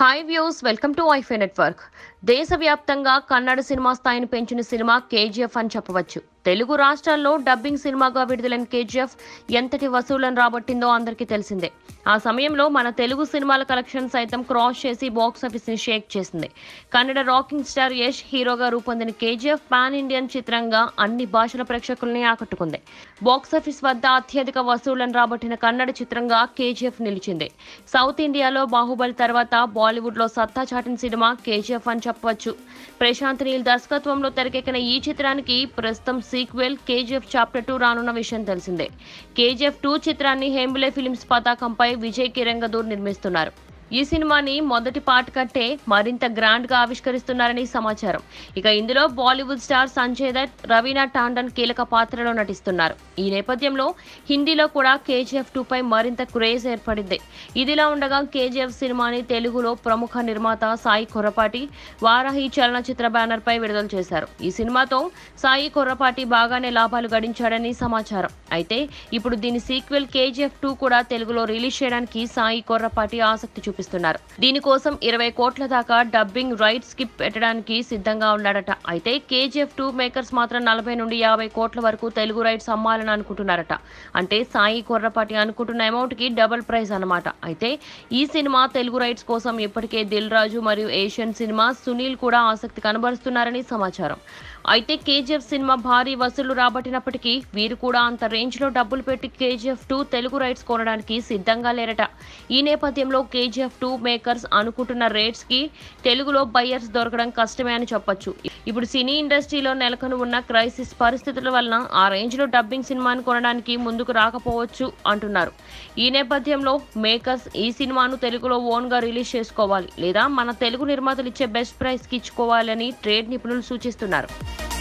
hi views welcome to wifi network దేశవ్యాప్తంగా Kannada cinema స్థాయిని పెంచిన సినిమా కేజీఎఫ్ అని చెప్పవచ్చు తెలుగు రాష్ట్రాల్లో డబ్బింగ్ సినిమాగా విడుదలైన కేజీఎఫ్ ఎంతటి వసూళ్లను రాబట్టిందో అందరికీ తెలిసిందే ఆ సమయంలో మన తెలుగు సినిమాల కలెక్షన్ సైతం క్రాస్ చేసి బాక్స్ ఆఫీస్ ని షేక్ చేసింది కన్నడ రాకింగ్ స్టార్ యష్ హీరోగా రూపొందిన కేజీఎఫ్ పాన్ ఇండియన్ చిత్రంగా అన్ని భాషల ప్రేక్షకుల్ని ఆకట్టుకుంది బాక్స్ ఆఫీస్ వద్ద అత్యధిక వసూళ్లను రాబట్టిన కన్నడ చిత్రంగా కేజీఎఫ్ నిలిచింది సౌత్ ఇండియాలో బాహుబలి తర్వాత బాలీవుడ్ లో సత్తా చాటిన సినిమా కేజీఎఫ్ అని చెప్పవచ్చు ప్రశాంత్ నీల్ దర్శకత్వంలో తెరకెక్కిన ఈ చిత్రానికి ప్రస్తుతం సీక్వెల్ కేజీఎఫ్ చాప్టర్ టూ రానున్న విషయం తెలిసిందే కేజీఎఫ్ టూ చిత్రాన్ని హేంబులే ఫిలిమ్స్ పతాకంపై విజయ్ కిరంగదూర్ నిర్మిస్తున్నారు ఈ సినిమాని మొదటి పార్ట్ కంటే మరింత గ్రాండ్ గా ఆవిష్కరిస్తున్నారని సమాచారం ఇక ఇందులో బాలీవుడ్ స్టార్ సంజయ్ దత్ రవీనా టాండన్ కీలక పాత్రలో నటిస్తున్నారు ఈ నేపథ్యంలో హిందీలో కూడా కేజీఎఫ్ టూ పై మరింత క్రేజ్ ఏర్పడింది ఇదిలా ఉండగా కేజీఎఫ్ సినిమాని తెలుగులో ప్రముఖ నిర్మాత సాయి కొర్రపాటి వారాహి చలనచిత్ర బ్యానర్ పై విడుదల చేశారు ఈ సినిమాతో సాయి కొర్రపాటి బాగానే లాభాలు గడించాడని సమాచారం అయితే ఇప్పుడు దీని సీక్వెల్ కేజీఎఫ్ టూ కూడా తెలుగులో రిలీజ్ చేయడానికి సాయి కొర్రపాటి ఆసక్తి చూపిస్తున్నారు దీనికోసం ఇరవై కోట్ల దాకా డబ్బింగ్ రైట్స్ కి పెట్టడానికి సిద్ధంగా ఉన్నాడట అయితే కేజీఎఫ్ టూ మేకర్స్ మాత్రం నలభై నుండి యాభై కోట్ల వరకు తెలుగు రైట్స్ అమ్మాలని అనుకుంటున్నారట అంటే సాయి కొర్రపాటి అనుకుంటున్న అమౌంట్ కి డబుల్ ప్రైస్ అన్నమాట అయితే ఈ సినిమా తెలుగు రైట్స్ కోసం ఇప్పటికే దిల్ రాజు మరియు ఏషియన్ సినిమా సునీల్ కూడా ఆసక్తి కనబరుస్తున్నారని సమాచారం అయితే కేజీఎఫ్ సినిమా భారీ వసూళ్లు రాబట్టినప్పటికీ వీరు కూడా అంత రేంజ్ లో డబ్బులు పెట్టి కేజీఎఫ్ టూ తెలుగు రైట్స్ కొనడానికి సిద్ధంగా లేరట ఈ నేపథ్యంలో కేజీఎఫ్ టూ మేకర్స్ అనుకుంటున్న రేట్స్ కి తెలుగులో బయ్యర్స్ దొరకడం కష్టమే అని చెప్పొచ్చు ఇప్పుడు సినీ ఇండస్ట్రీలో నెలకొని ఉన్న క్రైసిస్ పరిస్థితుల వలన ఆ రేంజ్ లో డబ్బింగ్ సినిమాను కొనడానికి ముందుకు రాకపోవచ్చు అంటున్నారు ఈ నేపథ్యంలో మేకర్స్ ఈ సినిమాను తెలుగులో ఓన్ గా రిలీజ్ చేసుకోవాలి లేదా మన తెలుగు నిర్మాతలు ఇచ్చే బెస్ట్ ప్రైస్ కి ఇచ్చుకోవాలని ట్రేడ్ నిపుణులు సూచిస్తున్నారు